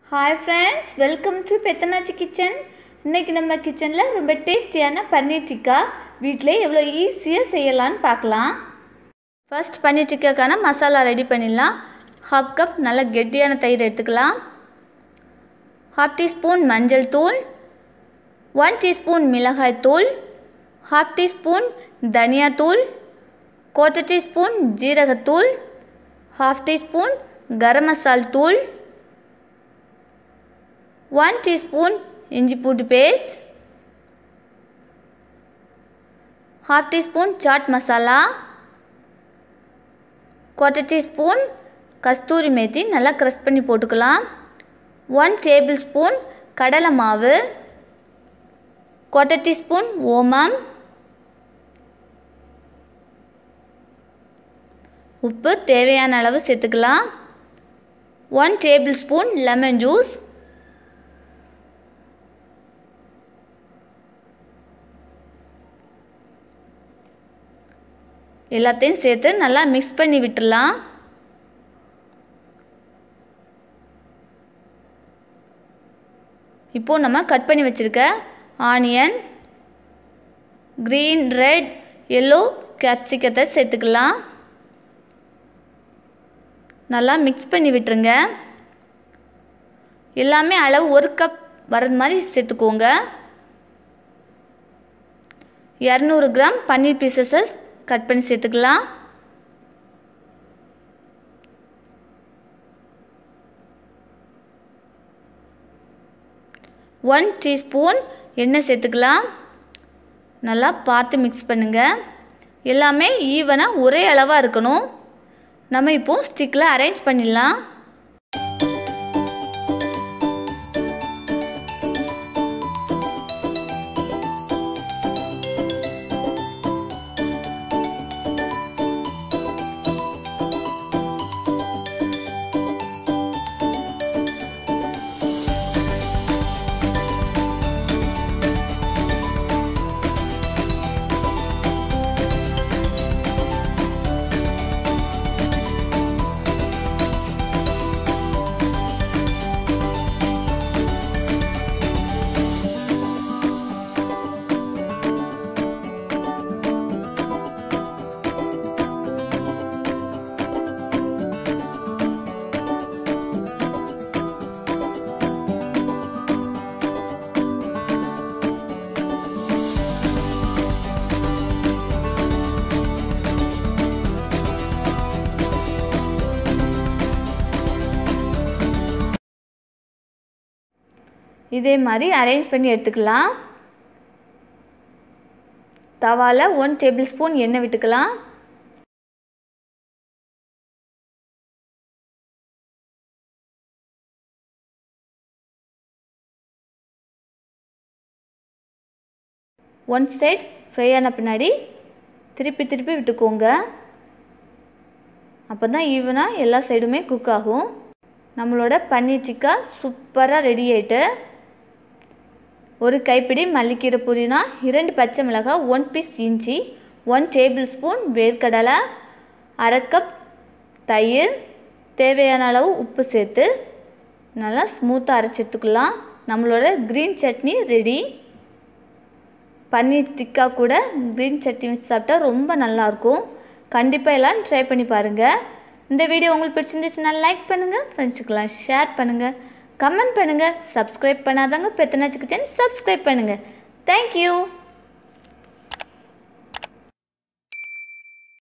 hi friends welcome to Pethanachi kitchen இன்னைக்கு நம்ம கிச்சனில் ரொம்ப டேஸ்டியான பன்னீர் டிக்கா வீட்டில் எவ்வளோ ஈஸியாக செய்யலான்னு பார்க்கலாம் ஃபர்ஸ்ட் பன்னீர் டிக்காக்கான மசாலா ரெடி பண்ணிடலாம் ஹாஃப் கப் நல்ல கெட்டியான தயிர் எடுத்துக்கலாம் ஹாஃப் டீஸ்பூன் மஞ்சள் தூள் ஒன் டீஸ்பூன் மிளகாய் தூள் ஹாஃப் டீஸ்பூன் தனியாத்தூள் குவார்ட்டர் டீஸ்பூன் ஜீரகத்தூள் ஹாஃப் டீஸ்பூன் கரம் மசால் தூள் ஒன் டீஸ்பூன் இஞ்சி பூண்டு paste half teaspoon chaat masala quarter teaspoon kasuri methi நல்லா க்ரஷ் பண்ணி போட்டுக்கலாம் ஒன் டேபிள் ஸ்பூன் கடலை மாவு குவார்ட்டர் டீஸ்பூன் ஓமம் உப்பு தேவையான அளவு சேர்த்துக்கலாம் one tablespoon lemon juice எல்லாத்தையும் சேர்த்து நல்லா மிக்ஸ் பண்ணி விட்டுடலாம் இப்போது நம்ம கட் பண்ணி வச்சுருக்க ஆனியன் க்ரீன் ரெட் எல்லோ கேப்சிகத்தை சேர்த்துக்கலாம் நல்லா மிக்ஸ் பண்ணி விட்டுருங்க எல்லாமே அளவு ஒரு கப் வர்றது மாதிரி சேர்த்துக்கோங்க இரநூறு கிராம் பன்னீர் பீசஸஸ் கட் பண்ணி சேர்த்துக்கலாம் ஒன் டீஸ்பூன் எண்ணெய் சேர்த்துக்கலாம் நல்லா பார்த்து மிக்ஸ் பண்ணுங்கள் எல்லாமே ஈவனாக ஒரே அளவாக இருக்கணும் நம்ம இப்போது ஸ்டிக்கில் அரேஞ்ச் பண்ணிடலாம் இதே மாதிரி அரேஞ்ச் பண்ணி எடுத்துக்கலாம் தவாவில் ஒன் டேபிள் ஸ்பூன் எண்ணெய் விட்டுக்கலாம் ஒன் சைட் ஃப்ரை ஆன பின்னாடி திருப்பி திருப்பி விட்டுக்கோங்க அப்போ தான் ஈவனாக எல்லா சைடுமே குக் ஆகும் நம்மளோட பன்னீர் டிக்கா சூப்பராக ரெடி ஆகிட்டு ஒரு கைப்பிடி மல்லிக்கீரை புதினா இரண்டு பச்சை மிளகாய் ஒன் பீஸ் இஞ்சி ஒன் டேபிள் ஸ்பூன் வேர்க்கடலை அரை கப் தயிர் தேவையான அளவு உப்பு சேர்த்து நல்லா ஸ்மூத்தாக அரைச்சி எடுத்துக்கலாம் நம்மளோட க்ரீன் சட்னி ரெடி பன்னீர் டிக்கா கூட க்ரீன் சட்னி வச்சு சாப்பிட்டா ரொம்ப நல்லாயிருக்கும் கண்டிப்பாக எல்லாம் ட்ரை பண்ணி பாருங்கள் இந்த வீடியோ உங்களுக்கு பிடிச்சிருந்துச்சுன்னா லைக் பண்ணுங்கள் ஃப்ரெண்ட்ஸுக்கெல்லாம் ஷேர் பண்ணுங்கள் கமெண்ட் பண்ணுங்கள் சப்ஸ்கிரைப் பண்ணாதவங்க பெத்தனாச்சு கிச்சன் சப்ஸ்கிரைப் பண்ணுங்கள் தேங்க்யூ